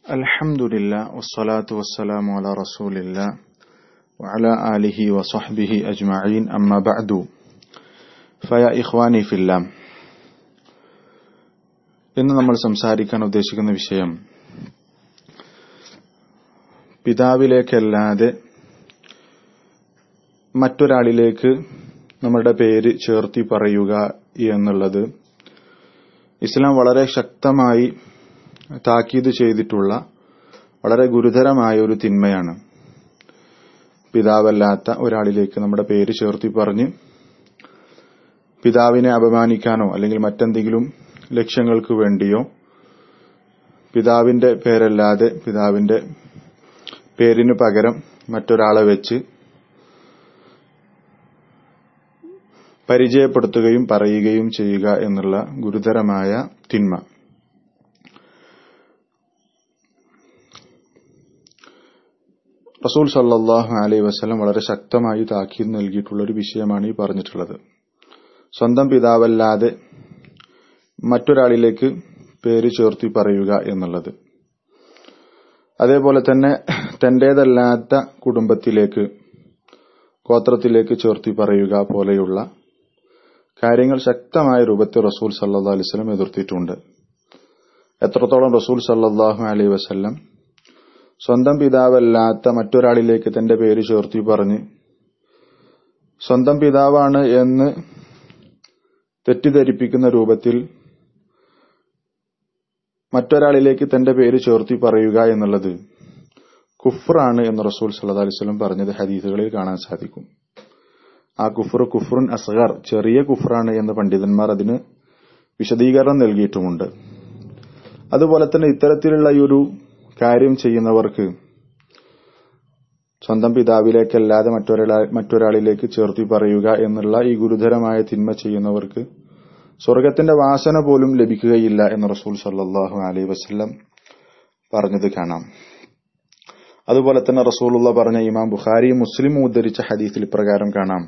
الحمد لله والصلاة والسلام على رسول الله وعلى آله وصحبه أجمعين أما بعد فيا إخواني في الله ഇന്ന് നമ്മൾ സംസാരിക്കാൻ ഉദ്ദേശിക്കുന്ന വിഷയം പിതാവിലേക്കല്ലാതെ മറ്റൊരാളിലേക്ക് നമ്മുടെ പേര് ചേർത്തി പറയുക എന്നുള്ളത് ഇസ്ലാം വളരെ ശക്തമായി താക്കീത് ചെയ്തിട്ടുള്ള വളരെ ഗുരുതരമായ ഒരു തിന്മയാണ് പിതാവല്ലാത്ത ഒരാളിലേക്ക് നമ്മുടെ പേര് ചേർത്തി പറഞ്ഞ് പിതാവിനെ അപമാനിക്കാനോ അല്ലെങ്കിൽ മറ്റെന്തെങ്കിലും ലക്ഷ്യങ്ങൾക്ക് വേണ്ടിയോ പിതാവിന്റെ പേരല്ലാതെ പിതാവിന്റെ പേരിന് പകരം മറ്റൊരാളെ വെച്ച് പരിചയപ്പെടുത്തുകയും പറയുകയും ചെയ്യുക എന്നുള്ള ഗുരുതരമായ തിന്മ റസൂൽ സല്ലാഹു അലൈഹി വസ്ലം വളരെ ശക്തമായി താക്കീത് നൽകിയിട്ടുള്ള ഒരു വിഷയമാണ് ഈ പറഞ്ഞിട്ടുള്ളത് സ്വന്തം പിതാവല്ലാതെ മറ്റൊരാളിലേക്ക് പേര് ചേർത്തി പറയുക എന്നുള്ളത് അതേപോലെ തന്നെ തന്റേതല്ലാത്ത കുടുംബത്തിലേക്ക് ഗോത്രത്തിലേക്ക് ചേർത്തി പറയുക പോലെയുള്ള കാര്യങ്ങൾ ശക്തമായ രൂപത്തിൽ റസൂൽ സല്ലാ അലൈവലം എതിർത്തിട്ടുണ്ട് എത്രത്തോളം റസൂൽ സല്ലാഹു അലൈഹി വസ്ല്ലം സ്വന്തം പിതാവല്ലാത്ത മറ്റൊരാളിലേക്ക് തന്റെ പേര് ചേർത്തി പറഞ്ഞ് സ്വന്തം പിതാവാണ് എന്ന് തെറ്റിദ്ധരിപ്പിക്കുന്ന രൂപത്തിൽ മറ്റൊരാളിലേക്ക് തന്റെ പേര് ചേർത്തി പറയുക എന്നുള്ളത് കുഫറാണ് എന്ന് റസൂൽ സല്ലാ അലിസ്ലം പറഞ്ഞത് ഹദീസുകളിൽ കാണാൻ സാധിക്കും ആ കുഫർ കുഫറുൻ അസ്ഗർ ചെറിയ കുഫറാണ് എന്ന് പണ്ഡിതന്മാർ അതിന് വിശദീകരണം നൽകിയിട്ടുമുണ്ട് അതുപോലെ തന്നെ ഇത്തരത്തിലുള്ള ഈ ഒരു കാര്യം ചെയ്യുന്നവർക്ക് സ്വന്തം പിതാവിലേക്കല്ലാതെ മറ്റൊരാള മറ്റൊരാളിലേക്ക് ചേർത്തി പറയുക എന്നുള്ള ഈ ഗുരുതരമായ തിന്മ ചെയ്യുന്നവർക്ക് സ്വർഗത്തിന്റെ വാസന പോലും ലഭിക്കുകയില്ല എന്ന് റസൂൽ സല്ലാഹു അലൈ വസ്ല്ലം പറഞ്ഞത് കാണാം അതുപോലെ തന്നെ റസൂലുള്ള പറഞ്ഞ ഇമാം ബുഖാരി മുസ്ലിം ഉദ്ധരിച്ച ഹദീസിൽ ഇപ്രകാരം കാണാം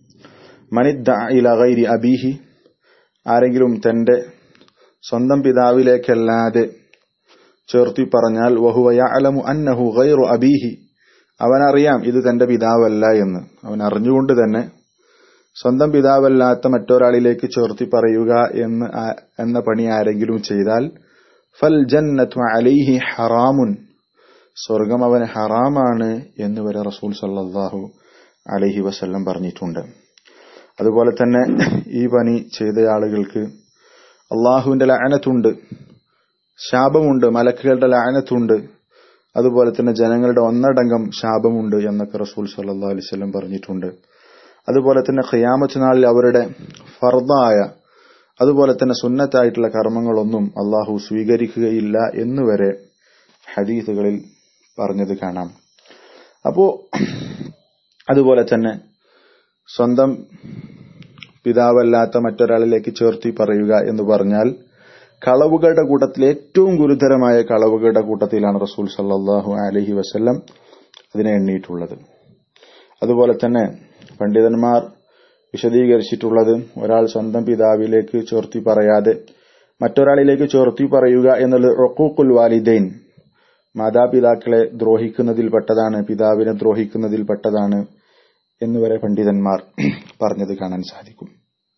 മനിദ്ദി അബീഹി ആരെങ്കിലും തന്റെ സ്വന്തം പിതാവിലേക്കല്ലാതെ ചേർത്തി പറഞ്ഞാൽ വഹുവയ അലമു അന്നഹു ഗൈറു അബീഹി അവനറിയാം ഇത് തന്റെ പിതാവല്ല എന്ന് അവൻ അറിഞ്ഞുകൊണ്ട് തന്നെ സ്വന്തം പിതാവല്ലാത്ത മറ്റൊരാളിലേക്ക് ചേർത്തി പറയുക എന്ന് എന്ന പണി ആരെങ്കിലും ചെയ്താൽ ഫൽ ജന്നത്തു അലൈഹി ഹറാമുൻ സ്വർഗം അവന് ഹറാമാണ് എന്ന് വരെ റസൂൽ സല്ലാഹു അലഹി വസ്ല്ലം പറഞ്ഞിട്ടുണ്ട് അതുപോലെ തന്നെ ഈ പണി ചെയ്ത ആളുകൾക്ക് അള്ളാഹുവിന്റെ ലാനത്തുണ്ട് ശാപമുണ്ട് മലക്കുകളുടെ ലാനത്തുണ്ട് അതുപോലെ തന്നെ ജനങ്ങളുടെ ഒന്നടങ്കം ശാപമുണ്ട് എന്നൊക്കെ റസൂൽ സല്ലാ അലിസ്ലം പറഞ്ഞിട്ടുണ്ട് അതുപോലെ തന്നെ ഖിയാമത്ത് നാളിൽ അവരുടെ ഫർദായ അതുപോലെ തന്നെ സുന്നത്തായിട്ടുള്ള കർമ്മങ്ങളൊന്നും അള്ളാഹു സ്വീകരിക്കുകയില്ല എന്നുവരെ ഹദീസുകളിൽ പറഞ്ഞത് കാണാം അപ്പോ അതുപോലെ തന്നെ സ്വന്തം പിതാവല്ലാത്ത മറ്റൊരാളിലേക്ക് ചേർത്തി പറയുക എന്ന് പറഞ്ഞാൽ കളവുകളുടെ കൂട്ടത്തിൽ ഏറ്റവും ഗുരുതരമായ കളവുകളുടെ കൂട്ടത്തിലാണ് റസൂൽ സല്ലാഹു അലഹി വസ്ല്ലം അതിനെ എണ്ണിയിട്ടുള്ളത് അതുപോലെ തന്നെ പണ്ഡിതന്മാർ വിശദീകരിച്ചിട്ടുള്ളത് ഒരാൾ സ്വന്തം പിതാവിലേക്ക് ചേർത്തി പറയാതെ മറ്റൊരാളിലേക്ക് ചേർത്തി പറയുക എന്നുള്ളത് റൊക്കൂക്കുൽ വാലിദൈൻ മാതാപിതാക്കളെ ദ്രോഹിക്കുന്നതിൽപ്പെട്ടതാണ് പിതാവിനെ ദ്രോഹിക്കുന്നതിൽപ്പെട്ടതാണ് എന്നുവരെ പണ്ഡിതന്മാർ പറഞ്ഞത് കാണാൻ സാധിക്കും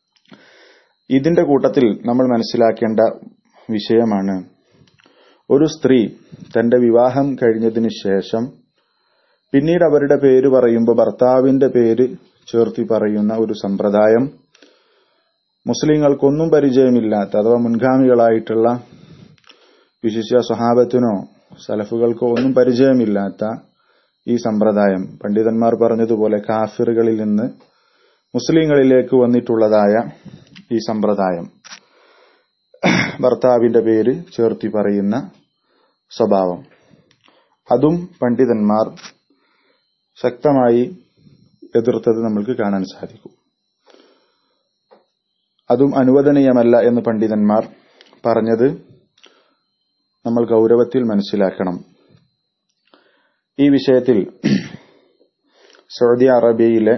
ഇതിന്റെ കൂട്ടത്തിൽ നമ്മൾ മനസ്സിലാക്കേണ്ട വിഷയമാണ് ഒരു സ്ത്രീ തന്റെ വിവാഹം കഴിഞ്ഞതിന് ശേഷം പിന്നീട് അവരുടെ പേര് പറയുമ്പോൾ ഭർത്താവിന്റെ പേര് ചേർത്തി പറയുന്ന ഒരു സമ്പ്രദായം മുസ്ലിങ്ങൾക്കൊന്നും പരിചയമില്ലാത്ത അഥവാ മുൻഗാമികളായിട്ടുള്ള വിശിഷ്യ സ്വഹാബത്തിനോ സലഫുകൾക്കോ ഒന്നും പരിചയമില്ലാത്ത ഈ സമ്പ്രദായം പണ്ഡിതന്മാർ പറഞ്ഞതുപോലെ കാഫിറുകളിൽ നിന്ന് മുസ്ലിങ്ങളിലേക്ക് വന്നിട്ടുള്ളതായ ഈ സമ്പ്രദായം ഭർത്താവിന്റെ പേര് ചേർത്തി പറയുന്ന സ്വഭാവം അതും പണ്ഡിതന്മാർ ശക്തമായി എതിർത്തത് നമ്മൾക്ക് കാണാൻ സാധിക്കും അതും അനുവദനീയമല്ല എന്ന് പണ്ഡിതന്മാർ പറഞ്ഞത് നമ്മൾ ഗൗരവത്തിൽ മനസ്സിലാക്കണം ഈ വിഷയത്തിൽ സൗദി അറേബ്യയിലെ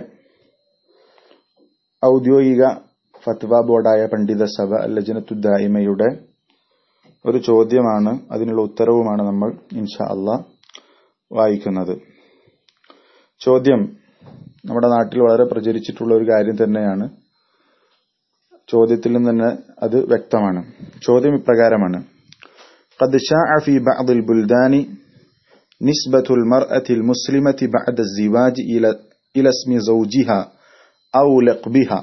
ഔദ്യോഗിക ഫത്വ ബോർഡായ പണ്ഡിത സഭ ലജനത്തുദ്ദായിമയുടെ ഒരു ചോദ്യമാണ് അതിനുള്ള ഉത്തരവുമാണ് നമ്മൾ ഇൻഷാ അള്ളാ വായിക്കുന്നത് ചോദ്യം നമ്മുടെ നാട്ടിൽ വളരെ പ്രചരിച്ചിട്ടുള്ള ഒരു കാര്യം തന്നെയാണ് ചോദ്യത്തിൽ നിന്ന് തന്നെ അത് വ്യക്തമാണ് ചോദ്യം ഇപ്രകാരമാണ് قد شاع في بعض البلدان نسبة المرأة المسلمة بعد الزواج إلى إلى اسم زوجها أو لقبها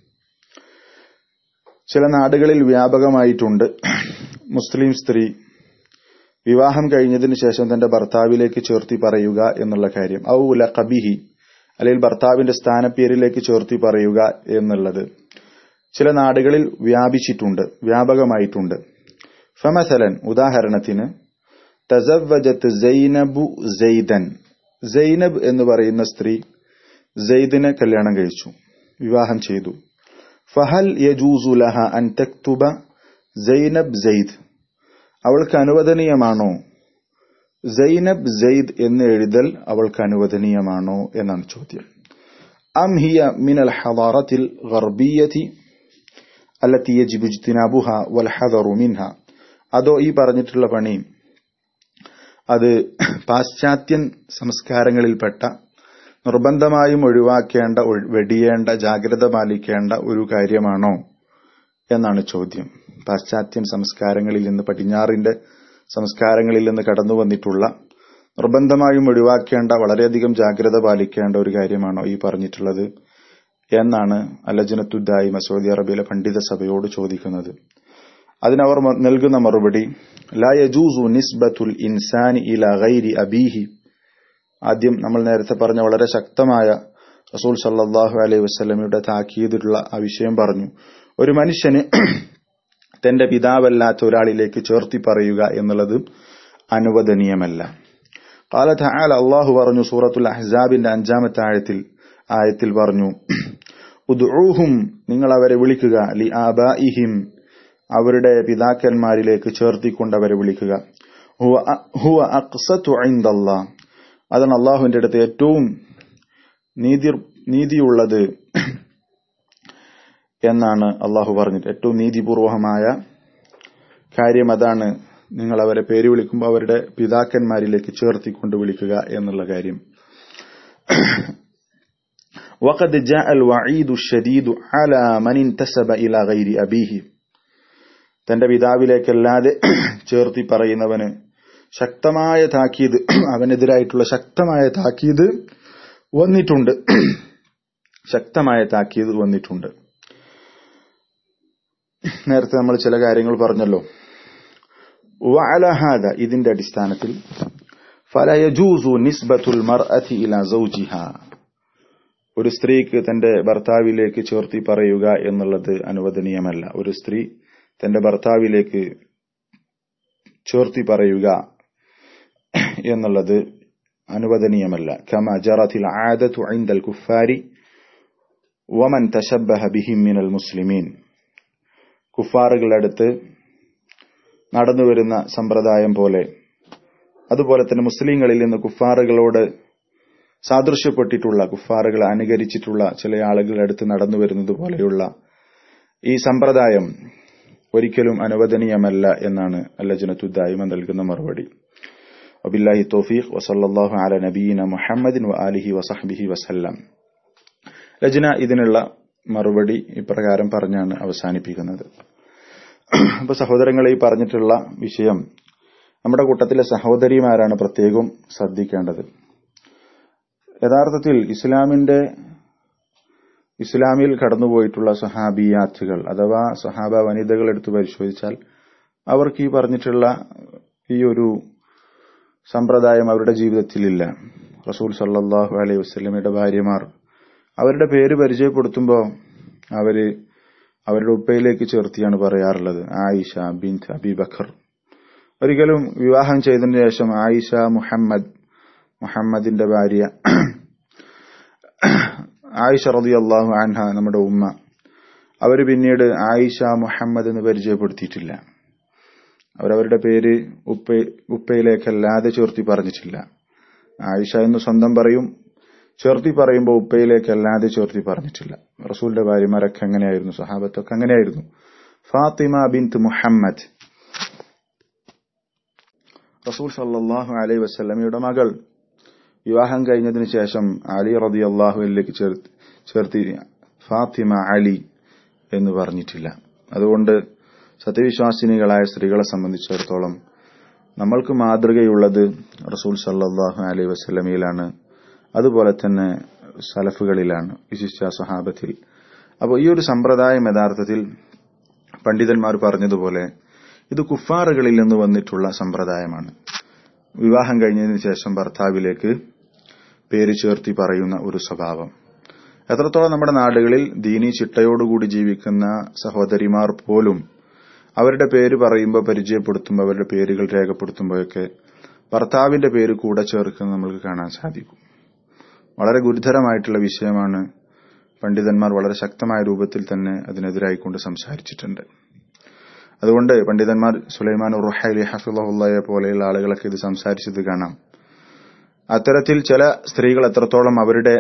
ചില നാടുകളിൽ വ്യാപകമായിട്ടുണ്ട് മുസ്ലിം സ്ത്രീ വിവാഹം കഴിഞ്ഞതിന് ശേഷം തന്റെ ഭർത്താവിലേക്ക് ചേർത്തി പറയുക എന്നുള്ള കാര്യം ഔ ലഖബിഹി അല്ലെങ്കിൽ ഭർത്താവിന്റെ സ്ഥാനപ്പേരിലേക്ക് ചേർത്തി പറയുക എന്നുള്ളത് ചില നാടുകളിൽ വ്യാപിച്ചിട്ടുണ്ട് വ്യാപകമായിട്ടുണ്ട് ഫമസലൻ ഉദാഹരണത്തിന് തസവജത്ത് സൈനബു സൈദൻ സൈനബ് എന്ന് പറയുന്ന സ്ത്രീ സൈദിനെ കല്യാണം കഴിച്ചു വിവാഹം ചെയ്തു ഫഹൽ യജൂസു ലഹ അൻ തക്തുബ സൈനബ് സൈദ് അവൾക്ക് അനുവദനീയമാണോ സൈനബ് സൈദ് എന്ന് എഴുതൽ അവൾക്ക് അനുവദനീയമാണോ എന്നാണ് ചോദ്യം അം ഹിയ മിനൽ ഹദാറത്തിൽ ഗർബിയതി അല്ലത്തി യജിബു ഇജ്തിനാബുഹ വൽ ഹദറു മിൻഹ അതോ ഈ പറഞ്ഞിട്ടുള്ള പണി അത് പാശ്ചാത്യൻ സംസ്കാരങ്ങളിൽപ്പെട്ട നിർബന്ധമായും ഒഴിവാക്കേണ്ട വെടിയേണ്ട ജാഗ്രത പാലിക്കേണ്ട ഒരു കാര്യമാണോ എന്നാണ് ചോദ്യം പാശ്ചാത്യൻ സംസ്കാരങ്ങളിൽ നിന്ന് പടിഞ്ഞാറിന്റെ സംസ്കാരങ്ങളിൽ നിന്ന് കടന്നു വന്നിട്ടുള്ള നിർബന്ധമായും ഒഴിവാക്കേണ്ട വളരെയധികം ജാഗ്രത പാലിക്കേണ്ട ഒരു കാര്യമാണോ ഈ പറഞ്ഞിട്ടുള്ളത് എന്നാണ് അലജനത്തുദ്ദായി സൗദി അറേബ്യയിലെ പണ്ഡിത സഭയോട് ചോദിക്കുന്നത് അതിനവർ നൽകുന്ന മറുപടി ലാ യജൂസു നിസ്ബത്തുൽ ഇൻസാനി ഇല ഗൈരി അബീഹി ആദ്യം നമ്മൾ നേരത്തെ പറഞ്ഞ വളരെ ശക്തമായ റസൂൽ സല്ലാഹു അലൈഹി വസ്ലമയുടെ താക്കീതിലുള്ള ആ വിഷയം പറഞ്ഞു ഒരു മനുഷ്യന് തന്റെ പിതാവല്ലാത്ത ഒരാളിലേക്ക് ചേർത്തി പറയുക എന്നുള്ളത് അനുവദനീയമല്ല قال تعالى അള്ളാഹു പറഞ്ഞു സൂറത്തുൽ അഹ്സാബിന്റെ അഞ്ചാമത്തെ ആയത്തിൽ ആയത്തിൽ പറഞ്ഞു ഉദ്ഊഹും നിങ്ങൾ അവരെ വിളിക്കുക ലി ആബാഇഹിം അവരുടെ പിതാക്കന്മാരിലേക്ക് ചേർത്തിക്കൊണ്ട് അവരെ വിളിക്കുക ഹുവ അക്സത്തു ഐന്ദല്ലാ അതാണ് അള്ളാഹുവിന്റെ അടുത്ത് ഏറ്റവും നീതി നീതിയുള്ളത് എന്നാണ് അള്ളാഹു പറഞ്ഞത് ഏറ്റവും നീതിപൂർവമായ കാര്യം അതാണ് നിങ്ങൾ അവരെ പേര് വിളിക്കുമ്പോൾ അവരുടെ പിതാക്കന്മാരിലേക്ക് ചേർത്തിക്കൊണ്ട് വിളിക്കുക എന്നുള്ള കാര്യം وقد جاء الوعيد الشديد على من انتسب إلى غير أبيه തന്റെ പിതാവിലേക്കല്ലാതെ ചേർത്തി പറയുന്നവന് ശക്തമായ താക്കീത് അവനെതിരായിട്ടുള്ള ശക്തമായ താക്കീത് വന്നിട്ടുണ്ട് ശക്തമായ താക്കീത് വന്നിട്ടുണ്ട് നേരത്തെ നമ്മൾ ചില കാര്യങ്ങൾ പറഞ്ഞല്ലോ വഅലഹാദ ഇതിന്റെ അടിസ്ഥാനത്തിൽ ഫല യജൂസു നിസ്ബത്തുൽ മർഅതി ഇലാ സൗജിഹ ഒരു സ്ത്രീക്ക് തന്റെ ഭർത്താവിലേക്ക് ചേർത്തി പറയുക എന്നുള്ളത് അനുവദനീയമല്ല ഒരു സ്ത്രീ തന്റെ ഭർത്താവിലേക്ക് ചേർത്തി പറയുക എന്നുള്ളത് അനുവദനീയമല്ല കമ ജറത്തിൽ ആദത്തു ഐന്ദൽ കുഫാരി വമൻ തശബ്ബഹ ബിഹിം മിനൽ മുസ്ലിമീൻ കുഫാറുകളുടെ അടുത്ത് നടന്നു വരുന്ന സമ്പ്രദായം പോലെ അതുപോലെ തന്നെ മുസ്ലിങ്ങളിൽ നിന്ന് കുഫാറുകളോട് സാദൃശ്യപ്പെട്ടിട്ടുള്ള കുഫാറുകളെ അനുകരിച്ചിട്ടുള്ള ചില ആളുകളുടെ അടുത്ത് നടന്നു വരുന്നത് പോലെയുള്ള ഈ സമ്പ്രദായം ഒരിക്കലും അനുവദനീയമല്ല എന്നാണ് അല്ലജനത്തുദ്ദായ്മ നൽകുന്ന മറുപടി വബില്ലാഹി തോഫീഖ് വസല്ലാഹു അല നബീന മുഹമ്മദിൻ വ ആലിഹി വസഹബിഹി വസല്ലം രചന ഇതിനുള്ള മറുപടി ഇപ്രകാരം പറഞ്ഞാണ് അവസാനിപ്പിക്കുന്നത് അപ്പൊ സഹോദരങ്ങളെ ഈ പറഞ്ഞിട്ടുള്ള വിഷയം നമ്മുടെ കൂട്ടത്തിലെ സഹോദരിമാരാണ് പ്രത്യേകം ശ്രദ്ധിക്കേണ്ടത് യഥാർത്ഥത്തിൽ ഇസ്ലാമിന്റെ ഇസ്ലാമിൽ കടന്നുപോയിട്ടുള്ള സഹാബിയാത്തുകൾ അഥവാ സഹാബ വനിതകൾ എടുത്ത് പരിശോധിച്ചാൽ അവർക്ക് ഈ പറഞ്ഞിട്ടുള്ള ഈ ഒരു സമ്പ്രദായം അവരുടെ ജീവിതത്തിലില്ല റസൂൽ സല്ലാഹു അലൈഹി വസ്ലമയുടെ ഭാര്യമാർ അവരുടെ പേര് പരിചയപ്പെടുത്തുമ്പോൾ അവര് അവരുടെ ഉപ്പയിലേക്ക് ചേർത്തിയാണ് പറയാറുള്ളത് ആയിഷ ബിൻ അബി ബഖർ ഒരിക്കലും വിവാഹം ചെയ്തതിനു ശേഷം ആയിഷ മുഹമ്മദ് മുഹമ്മദിന്റെ ഭാര്യ ആയിഷ റതി അള്ളാഹു അൻഹ നമ്മുടെ ഉമ്മ അവർ പിന്നീട് ആയിഷ മുഹമ്മദ് എന്ന് പരിചയപ്പെടുത്തിയിട്ടില്ല അവരവരുടെ പേര് ഉപ്പ ഉപ്പയിലേക്കല്ലാതെ ചേർത്തി പറഞ്ഞിട്ടില്ല ആയിഷ എന്ന് സ്വന്തം പറയും ചേർത്തി പറയുമ്പോൾ ഉപ്പയിലേക്കല്ലാതെ ചേർത്തി പറഞ്ഞിട്ടില്ല റസൂലിന്റെ ഭാര്യമാരൊക്കെ അങ്ങനെയായിരുന്നു സഹാബത്തൊക്കെ അങ്ങനെയായിരുന്നു ഫാത്തിമ ബിൻത്ത് മുഹമ്മദ് റസൂൽ സല്ലാഹു അലൈ വസ്ലമയുടെ മകൾ വിവാഹം കഴിഞ്ഞതിന് ശേഷം അലി റതി അള്ളാഹുവിലേക്ക് ചേർത്തി ഫാത്തിമ അലി എന്ന് പറഞ്ഞിട്ടില്ല അതുകൊണ്ട് സത്യവിശ്വാസിനികളായ സ്ത്രീകളെ സംബന്ധിച്ചിടത്തോളം നമ്മൾക്ക് മാതൃകയുള്ളത് റസൂൽ സല്ലാഹു അലൈ വസ്ലമയിലാണ് അതുപോലെ തന്നെ സലഫുകളിലാണ് വിശിഷ്ട സ്വഹാബത്തിൽ അപ്പോൾ ഈ ഒരു സമ്പ്രദായം യഥാർത്ഥത്തിൽ പണ്ഡിതന്മാർ പറഞ്ഞതുപോലെ ഇത് കുഫാറുകളിൽ നിന്ന് വന്നിട്ടുള്ള സമ്പ്രദായമാണ് വിവാഹം കഴിഞ്ഞതിന് ശേഷം ഭർത്താവിലേക്ക് പേര് ചേർത്തി പറയുന്ന ഒരു സ്വഭാവം എത്രത്തോളം നമ്മുടെ നാടുകളിൽ ദീനി ചിട്ടയോടുകൂടി ജീവിക്കുന്ന സഹോദരിമാർ പോലും അവരുടെ പേര് പറയുമ്പോൾ പരിചയപ്പെടുത്തുമ്പോൾ അവരുടെ പേരുകൾ രേഖപ്പെടുത്തുമ്പോഴൊക്കെ ഭർത്താവിന്റെ പേര് കൂടെ ചേർക്കുന്നത് നമ്മൾക്ക് കാണാൻ സാധിക്കും വളരെ ഗുരുതരമായിട്ടുള്ള വിഷയമാണ് പണ്ഡിതന്മാർ വളരെ ശക്തമായ രൂപത്തിൽ തന്നെ അതിനെതിരായിക്കൊണ്ട് സംസാരിച്ചിട്ടുണ്ട് അതുകൊണ്ട് പണ്ഡിതന്മാർ സുലൈമാൻ റുഹൈലി ഹഫിള്ളയെ പോലെയുള്ള ആളുകളൊക്കെ ഇത് സംസാരിച്ചത് കാണാം അത്തരത്തിൽ ചില സ്ത്രീകൾ എത്രത്തോളം അവരുടെ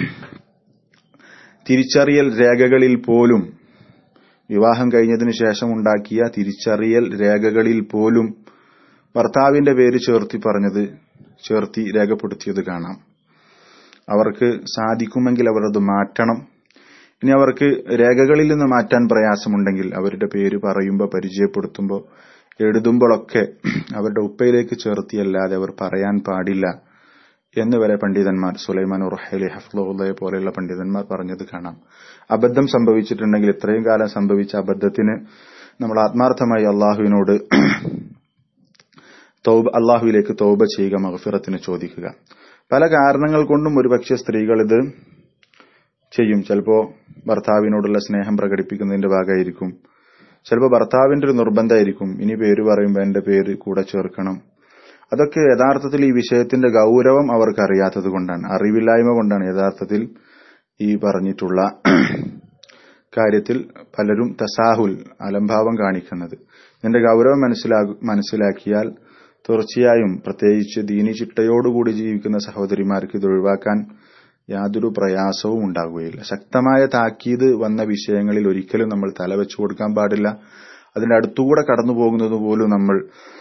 തിരിച്ചറിയൽ രേഖകളിൽ പോലും വിവാഹം കഴിഞ്ഞതിനു ശേഷം ഉണ്ടാക്കിയ തിരിച്ചറിയൽ രേഖകളിൽ പോലും ഭർത്താവിന്റെ പേര് ചേർത്തി പറഞ്ഞത് ചേർത്തി രേഖപ്പെടുത്തിയത് കാണാം അവർക്ക് സാധിക്കുമെങ്കിൽ അവർ അത് മാറ്റണം ഇനി അവർക്ക് രേഖകളിൽ നിന്ന് മാറ്റാൻ പ്രയാസമുണ്ടെങ്കിൽ അവരുടെ പേര് പറയുമ്പോൾ പരിചയപ്പെടുത്തുമ്പോൾ എഴുതുമ്പോഴൊക്കെ അവരുടെ ഉപ്പയിലേക്ക് ചേർത്തിയല്ലാതെ അവർ പറയാൻ പാടില്ല എന്ന് വരെ പണ്ഡിതന്മാർ സുലൈമാൻ ഉറഹലി ഹഫ്ലുള്ളയെ പോലെയുള്ള പണ്ഡിതന്മാർ പറഞ്ഞത് കാണാം അബദ്ധം സംഭവിച്ചിട്ടുണ്ടെങ്കിൽ ഇത്രയും കാലം സംഭവിച്ച അബദ്ധത്തിന് നമ്മൾ ആത്മാർത്ഥമായി അള്ളാഹുവിനോട് തൗബ അള്ളാഹുവിലേക്ക് തൗബ ചെയ്യുക മഹഫിറത്തിന് ചോദിക്കുക പല കാരണങ്ങൾ കൊണ്ടും ഒരുപക്ഷെ സ്ത്രീകൾ ഇത് ചെയ്യും ചിലപ്പോ ഭർത്താവിനോടുള്ള സ്നേഹം പ്രകടിപ്പിക്കുന്നതിന്റെ ഭാഗമായിരിക്കും ചിലപ്പോൾ ഭർത്താവിന്റെ ഒരു നിർബന്ധമായിരിക്കും ഇനി പേര് പറയുമ്പോൾ എന്റെ പേര് കൂടെ ചേർക്കണം അതൊക്കെ യഥാർത്ഥത്തിൽ ഈ വിഷയത്തിന്റെ ഗൗരവം അവർക്ക് അറിയാത്തത് കൊണ്ടാണ് അറിവില്ലായ്മ കൊണ്ടാണ് യഥാർത്ഥത്തിൽ ഈ പറഞ്ഞിട്ടുള്ള കാര്യത്തിൽ പലരും തസാഹുൽ അലംഭാവം കാണിക്കുന്നത് ഇതിന്റെ ഗൗരവം മനസ്സിലാക്കിയാൽ തീർച്ചയായും പ്രത്യേകിച്ച് ദീനി ചിട്ടയോടുകൂടി ജീവിക്കുന്ന സഹോദരിമാർക്ക് ഇത് ഒഴിവാക്കാൻ യാതൊരു പ്രയാസവും ഉണ്ടാകുകയില്ല ശക്തമായ താക്കീത് വന്ന വിഷയങ്ങളിൽ ഒരിക്കലും നമ്മൾ തലവെച്ചു കൊടുക്കാൻ പാടില്ല അതിന്റെ അടുത്തുകൂടെ കടന്നു പോകുന്നത് പോലും നമ്മൾ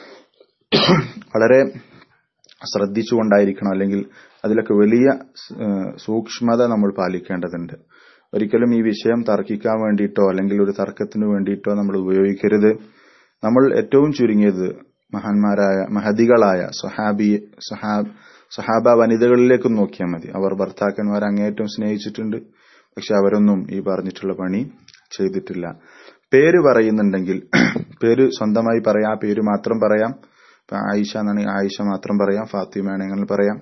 വളരെ ശ്രദ്ധിച്ചുകൊണ്ടായിരിക്കണം അല്ലെങ്കിൽ അതിലൊക്കെ വലിയ സൂക്ഷ്മത നമ്മൾ പാലിക്കേണ്ടതുണ്ട് ഒരിക്കലും ഈ വിഷയം തർക്കിക്കാൻ വേണ്ടിയിട്ടോ അല്ലെങ്കിൽ ഒരു തർക്കത്തിന് വേണ്ടിയിട്ടോ നമ്മൾ ഉപയോഗിക്കരുത് നമ്മൾ ഏറ്റവും ചുരുങ്ങിയത് മഹാന്മാരായ മഹദികളായ സഹാബി സഹാബ് സഹാബ വനിതകളിലേക്ക് നോക്കിയാൽ മതി അവർ ഭർത്താക്കന്മാരെ അങ്ങേയറ്റം സ്നേഹിച്ചിട്ടുണ്ട് പക്ഷെ അവരൊന്നും ഈ പറഞ്ഞിട്ടുള്ള പണി ചെയ്തിട്ടില്ല പേര് പറയുന്നുണ്ടെങ്കിൽ പേര് സ്വന്തമായി പറയാം ആ പേര് മാത്രം പറയാം ഇപ്പൊ ആയിഷ എന്നാണെങ്കിൽ ആയിഷ മാത്രം പറയാം ഫാത്തിമയാണെങ്കിൽ പറയാം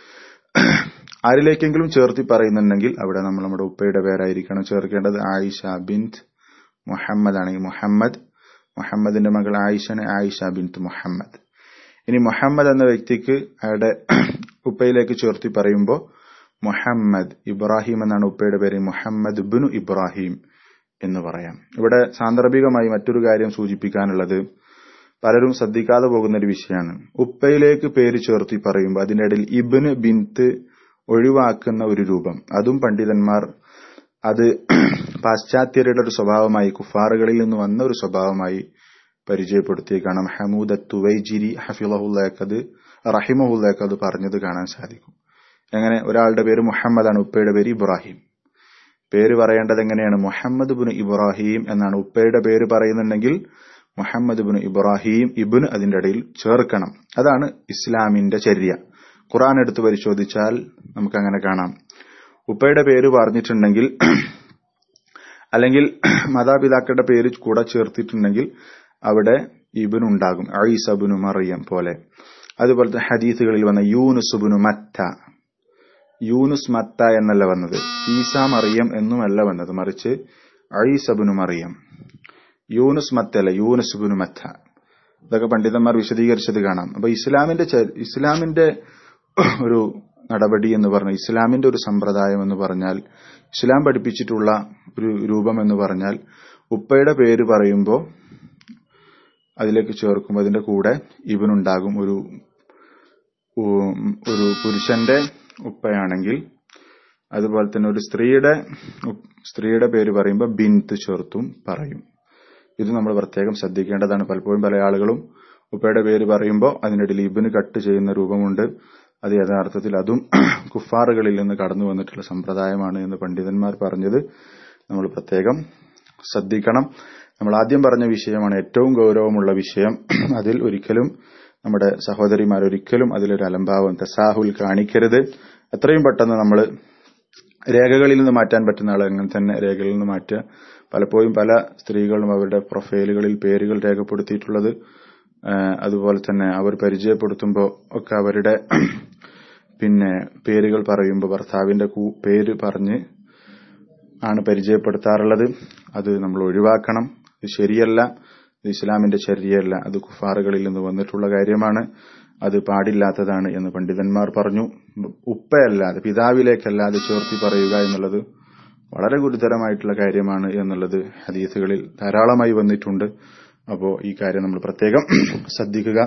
ആരിലേക്കെങ്കിലും ചേർത്തി പറയുന്നുണ്ടെങ്കിൽ അവിടെ നമ്മൾ നമ്മുടെ ഉപ്പയുടെ പേരായിരിക്കണം ചേർക്കേണ്ടത് ആയിഷ ബിന്ത് മുഹമ്മദ് ആണെങ്കിൽ മുഹമ്മദ് മുഹമ്മദിന്റെ മകൾ ആയിഷന് ആയിഷ ബിന്ത് മുഹമ്മദ് ഇനി മുഹമ്മദ് എന്ന വ്യക്തിക്ക് അയാളുടെ ഉപ്പയിലേക്ക് ചേർത്തി പറയുമ്പോൾ മുഹമ്മദ് ഇബ്രാഹിം എന്നാണ് ഉപ്പയുടെ പേര് മുഹമ്മദ് ബിനു ഇബ്രാഹിം എന്ന് പറയാം ഇവിടെ സാന്ദർഭികമായി മറ്റൊരു കാര്യം സൂചിപ്പിക്കാനുള്ളത് പലരും ശ്രദ്ധിക്കാതെ പോകുന്ന ഒരു വിഷയമാണ് ഉപ്പയിലേക്ക് പേര് ചേർത്തി പറയുമ്പോൾ അതിന്റെ ഇടയിൽ ഇബിന് ബിന്ത് ഒഴിവാക്കുന്ന ഒരു രൂപം അതും പണ്ഡിതന്മാർ അത് പാശ്ചാത്യരുടെ ഒരു സ്വഭാവമായി കുഫാറുകളിൽ നിന്ന് വന്ന ഒരു സ്വഭാവമായി പരിചയപ്പെടുത്തി കാണാം ഹമൂദ് തുവൈജിരി ഹഫിളഹുല്ലക്കത് റഹിമഹുല്ലക്കത് പറഞ്ഞത് കാണാൻ സാധിക്കും എങ്ങനെ ഒരാളുടെ പേര് മുഹമ്മദാണ് ഉപ്പയുടെ പേര് ഇബ്രാഹിം പേര് പറയേണ്ടത് എങ്ങനെയാണ് മുഹമ്മദ് ബുൻ ഇബ്രാഹിം എന്നാണ് ഉപ്പയുടെ പേര് പറയുന്നുണ്ടെങ്കിൽ മുഹമ്മദ് ബുൻ ഇബ്രാഹിം ഇബുൻ അതിന്റെ ഇടയിൽ ചേർക്കണം അതാണ് ഇസ്ലാമിന്റെ ചര്യ ഖുറാൻ എടുത്ത് പരിശോധിച്ചാൽ നമുക്ക് അങ്ങനെ കാണാം ഉപ്പയുടെ പേര് പറഞ്ഞിട്ടുണ്ടെങ്കിൽ അല്ലെങ്കിൽ മാതാപിതാക്കളുടെ പേര് കൂടെ ചേർത്തിട്ടുണ്ടെങ്കിൽ അവിടെ ഇബിൻ ഉണ്ടാകും ഐസബുനു മറിയം പോലെ അതുപോലത്തെ ഹദീസുകളിൽ വന്ന യൂനുസുബുനു മത്ത യൂനുസ് മത്ത എന്നല്ല വന്നത് ഈസ മറിയം എന്നുമല്ല വന്നത് മറിച്ച് ഐസബുനു മറിയം യൂനുസ് മത്തല്ല യൂനുസുബുനു മത്ത ഇതൊക്കെ പണ്ഡിതന്മാർ വിശദീകരിച്ചത് കാണാം അപ്പൊ ഇസ്ലാമിന്റെ ഇസ്ലാമിന്റെ ഒരു നടപടി എന്ന് പറഞ്ഞാൽ ഇസ്ലാമിന്റെ ഒരു സമ്പ്രദായം എന്ന് പറഞ്ഞാൽ ഇസ്ലാം പഠിപ്പിച്ചിട്ടുള്ള ഒരു രൂപം എന്ന് പറഞ്ഞാൽ ഉപ്പയുടെ പേര് പറയുമ്പോൾ അതിലേക്ക് ചേർക്കുമ്പോൾ അതിന്റെ കൂടെ ഇവനുണ്ടാകും ഒരു ഒരു പുരുഷന്റെ ഉപ്പയാണെങ്കിൽ അതുപോലെ തന്നെ ഒരു സ്ത്രീയുടെ സ്ത്രീയുടെ പേര് പറയുമ്പോൾ ബിൻത്ത് ചേർത്തും പറയും ഇത് നമ്മൾ പ്രത്യേകം ശ്രദ്ധിക്കേണ്ടതാണ് പലപ്പോഴും പല ആളുകളും ഉപ്പയുടെ പേര് പറയുമ്പോൾ അതിനിടയിൽ ഇബിന് കട്ട് ചെയ്യുന്ന രൂപമുണ്ട് അത് യഥാർത്ഥത്തിൽ അതും കുഫാറുകളിൽ നിന്ന് കടന്നു വന്നിട്ടുള്ള സമ്പ്രദായമാണ് എന്ന് പണ്ഡിതന്മാർ പറഞ്ഞത് നമ്മൾ പ്രത്യേകം ശ്രദ്ധിക്കണം നമ്മൾ ആദ്യം പറഞ്ഞ വിഷയമാണ് ഏറ്റവും ഗൗരവമുള്ള വിഷയം അതിൽ ഒരിക്കലും നമ്മുടെ സഹോദരിമാർ ഒരിക്കലും അതിലൊരു അലംഭാവം തസാഹുൽ കാണിക്കരുത് എത്രയും പെട്ടെന്ന് നമ്മൾ രേഖകളിൽ നിന്ന് മാറ്റാൻ പറ്റുന്ന ആൾ അങ്ങനെ തന്നെ രേഖകളിൽ നിന്ന് മാറ്റുക പലപ്പോഴും പല സ്ത്രീകളും അവരുടെ പ്രൊഫൈലുകളിൽ പേരുകൾ രേഖപ്പെടുത്തിയിട്ടുള്ളത് അതുപോലെ തന്നെ അവർ പരിചയപ്പെടുത്തുമ്പോൾ ഒക്കെ അവരുടെ പിന്നെ പേരുകൾ പറയുമ്പോൾ ഭർത്താവിന്റെ പേര് പറഞ്ഞ് ആണ് പരിചയപ്പെടുത്താറുള്ളത് അത് നമ്മൾ ഒഴിവാക്കണം ഇത് ശരിയല്ല ഇത് ഇസ്ലാമിന്റെ ചര്യയല്ല അത് കുഫാറുകളിൽ നിന്ന് വന്നിട്ടുള്ള കാര്യമാണ് അത് പാടില്ലാത്തതാണ് എന്ന് പണ്ഡിതന്മാർ പറഞ്ഞു ഉപ്പയല്ലാതെ പിതാവിലേക്കല്ലാതെ ചേർത്തി പറയുക എന്നുള്ളത് വളരെ ഗുരുതരമായിട്ടുള്ള കാര്യമാണ് എന്നുള്ളത് ഹദീസുകളിൽ ധാരാളമായി വന്നിട്ടുണ്ട് അപ്പോൾ ഈ കാര്യം നമ്മൾ പ്രത്യേകം ശ്രദ്ധിക്കുക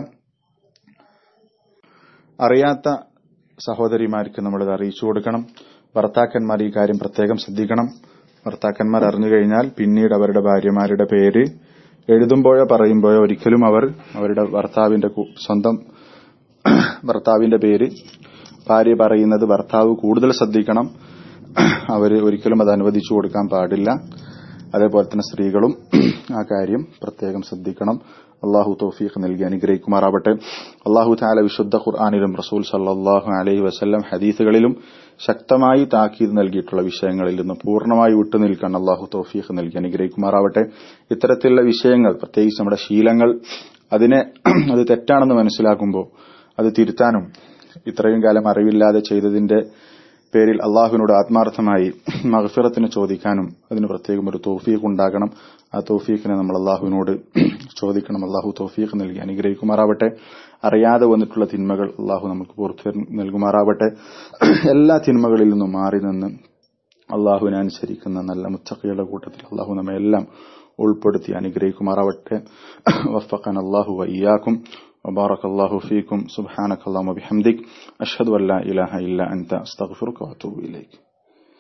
അറിയാത്ത സഹോദരിമാർക്ക് നമ്മളത് അറിയിച്ചു കൊടുക്കണം ഭർത്താക്കന്മാർ ഈ കാര്യം പ്രത്യേകം ശ്രദ്ധിക്കണം ഭർത്താക്കന്മാർ അറിഞ്ഞു കഴിഞ്ഞാൽ പിന്നീട് അവരുടെ ഭാര്യമാരുടെ പേര് എഴുതുമ്പോഴോ പറയുമ്പോഴോ ഒരിക്കലും അവർ അവരുടെ ഭർത്താവിന്റെ സ്വന്തം ഭർത്താവിന്റെ പേര് ഭാര്യ പറയുന്നത് ഭർത്താവ് കൂടുതൽ ശ്രദ്ധിക്കണം അവർ ഒരിക്കലും അത് അനുവദിച്ചു കൊടുക്കാൻ പാടില്ല അതേപോലെ തന്നെ സ്ത്രീകളും ആ കാര്യം പ്രത്യേകം ശ്രദ്ധിക്കണം അള്ളാഹു തൗഫീഖ് നൽകി അനുഗ്രഹിക്കുമാറാവട്ടെ അള്ളാഹു താല വിശുദ്ധ ഖുർആാനിലും റസൂൽ സല്ലാഹു അലൈഹി വസ്ല്ലം ഹദീസുകളിലും ശക്തമായി താക്കീത് നൽകിയിട്ടുള്ള വിഷയങ്ങളിൽ നിന്ന് പൂർണ്ണമായി വിട്ടുനിൽക്കാൻ അള്ളാഹു തൗഫീഖ് നൽകി അനുഗ്രഹിക്കുമാറാവട്ടെ ഇത്തരത്തിലുള്ള വിഷയങ്ങൾ പ്രത്യേകിച്ച് നമ്മുടെ ശീലങ്ങൾ അതിനെ അത് തെറ്റാണെന്ന് മനസ്സിലാക്കുമ്പോൾ അത് തിരുത്താനും ഇത്രയും കാലം അറിവില്ലാതെ ചെയ്തതിന്റെ പേരിൽ അള്ളാഹുവിനോട് ആത്മാർത്ഥമായി മഹഫിറത്തിന് ചോദിക്കാനും അതിന് പ്രത്യേകം ഒരു തോഫീഖ് ഉണ്ടാകണം ആ തോഫീഖിനെ നമ്മൾ അള്ളാഹുവിനോട് ചോദിക്കണം അള്ളാഹു തോഫീഖ് നൽകി അനുഗ്രഹിക്കുമാറാവട്ടെ അറിയാതെ വന്നിട്ടുള്ള തിന്മകൾ അള്ളാഹു നമുക്ക് പൂർത്തി നൽകുമാറാവട്ടെ എല്ലാ തിന്മകളിൽ നിന്നും മാറി നിന്ന് അള്ളാഹുവിനെ അനുസരിക്കുന്ന നല്ല മുത്തഖിയുടെ കൂട്ടത്തിൽ അള്ളാഹു നമ്മെ എല്ലാം ഉൾപ്പെടുത്തി അനുഗ്രഹിക്കുമാറാവട്ടെ വഫഖൻ അള്ളാഹു വയ്യാക്കും وبارك الله فيكم سبحانك اللهم وبحمدك أشهد أن لا إله إلا أنت أستغفرك وأتوب إليك